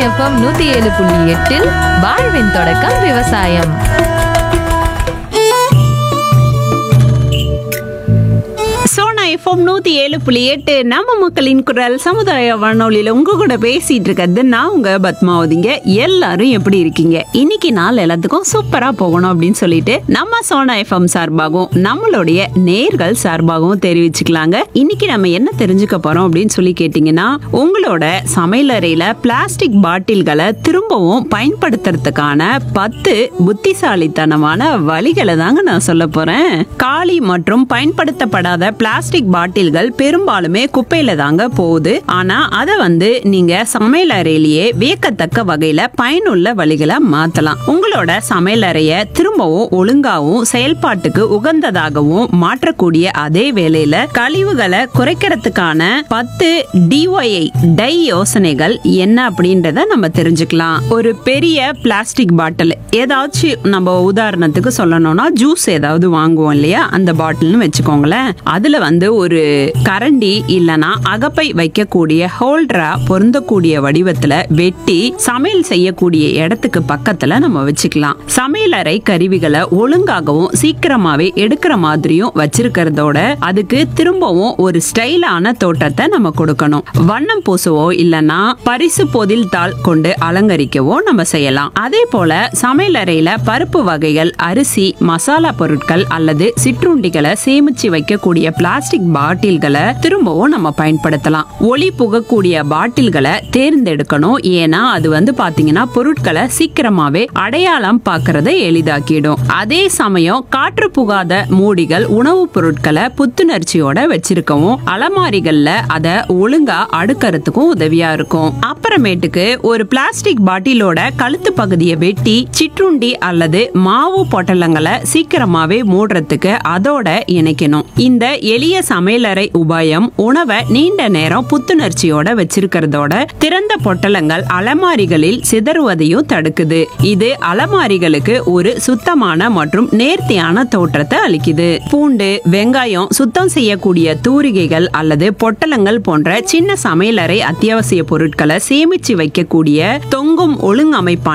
FM நூத்தி ஏழு புள்ளி எட்டில் வாழ்வின் தொடக்கம் விவசாயம் சோனா எஃப்எம் நூத்தி ஏழு புள்ளி எட்டு நம்ம மக்களின் குரல் சமுதாய வானொலியில உங்க கூட பேசிட்டு இருக்கிறது நான் உங்க பத்மாவதிங்க எல்லாரும் எப்படி இருக்கீங்க இன்னைக்கு நாள் எல்லாத்துக்கும் சூப்பரா போகணும் அப்படின்னு சொல்லிட்டு நம்ம சோனா எஃப்எம் சார்பாகவும் நம்மளுடைய நேர்கள் சார்பாகவும் தெரிவிச்சுக்கலாங்க இன்னைக்கு நம்ம என்ன தெரிஞ்சுக்க போறோம் அப்படின்னு சொல்லி கேட்டீங்கன்னா உங்களோட சமையலறையில பிளாஸ்டிக் பாட்டில்களை திரும்பவும் பயன்படுத்துறதுக்கான பத்து புத்திசாலித்தனமான வழிகளை தாங்க நான் சொல்ல போறேன் காலி மற்றும் பயன்படுத்தப்படாத பிளாஸ்டிக் பாட்டில்கள் பெரும்பாலுமே குப்பையில தாங்க போகுது ஆனா அதை வந்து நீங்க சமையல் அறையிலேயே வியக்கத்தக்க வகையில பயனுள்ள வழிகளை மாத்தலாம் உங்களோட சமையல் அறைய திரும்பவும் ஒழுங்காவும் செயல்பாட்டுக்கு உகந்ததாகவும் மாற்றக்கூடிய அதே வேளையில கழிவுகளை குறைக்கிறதுக்கான பத்து டிஒஐ டை யோசனைகள் என்ன அப்படின்றத நம்ம தெரிஞ்சுக்கலாம் ஒரு பெரிய பிளாஸ்டிக் பாட்டில் ஏதாச்சும் நம்ம உதாரணத்துக்கு சொல்லணும்னா ஜூஸ் ஏதாவது வாங்குவோம் இல்லையா அந்த பாட்டில்னு வச்சுக்கோங்களேன் அதுல வந்து ஒரு கரண்டி இல்லனா அகப்பை வைக்கக்கூடிய ஹோல்டரா பொருந்தக்கூடிய வடிவத்துல வெட்டி சமையல் செய்யக்கூடிய இடத்துக்கு பக்கத்துல நம்ம வச்சுக்கலாம் சமையலறை கருவிகளை ஒழுங்காகவும் சீக்கிரமாவே எடுக்கிற மாதிரியும் வச்சிருக்கிறதோட அதுக்கு திரும்பவும் ஒரு ஸ்டைலான தோற்றத்தை நம்ம கொடுக்கணும் வண்ணம் பூசவோ இல்லனா பரிசு பொதில் தாள் கொண்டு அலங்கரிக்கவோ நம்ம செய்யலாம் அதே போல சமையலறையில பருப்பு வகைகள் அரிசி மசாலா பொருட்கள் அல்லது சிற்றுண்டிகளை சேமிச்சு வைக்கக்கூடிய பிளாஸ்டிக் பாட்டில்களை திரும்பவும் நம்ம பயன்படுத்தலாம் ஒளி புகக்கூடிய பாட்டில்களை தேர்ந்தெடுக்கணும் ஏன்னா அது வந்து பாத்தீங்கன்னா பொருட்களை சீக்கிரமாவே அடையாளம் பார்க்கறதை எளிதாக்கிடும் அதே சமயம் காற்று புகாத மூடிகள் உணவுப் பொருட்களை புத்துணர்ச்சியோட வச்சிருக்கவும் அலமாரிகள்ல அதை ஒழுங்கா அடுக்கறதுக்கும் உதவியா இருக்கும் அப்புறமேட்டுக்கு ஒரு பிளாஸ்டிக் பாட்டிலோட கழுத்து பகுதியை வெட்டி சிற்றுண்டி அல்லது மாவு பொட்டலங்களை சீக்கிரமாவே மூடுறதுக்கு அதோட இணைக்கணும் இந்த எளிய சமையலறை உபாயம் உணவை நீண்ட நேரம் புத்துணர்ச்சியோட வச்சிருக்கிறதோட திறந்த பொட்டலங்கள் அலமாரிகளில் சிதறுவதையும் தடுக்குது இது அலமாரிகளுக்கு ஒரு சுத்தமான மற்றும் நேர்த்தியான தோற்றத்தை அளிக்குது பூண்டு வெங்காயம் சுத்தம் செய்யக்கூடிய தூரிகைகள் அல்லது பொட்டலங்கள் போன்ற சின்ன சமையலறை அத்தியாவசிய பொருட்களை சேமிச்சு வைக்கக்கூடிய தொங்கும் ஒழுங்கமைப்பான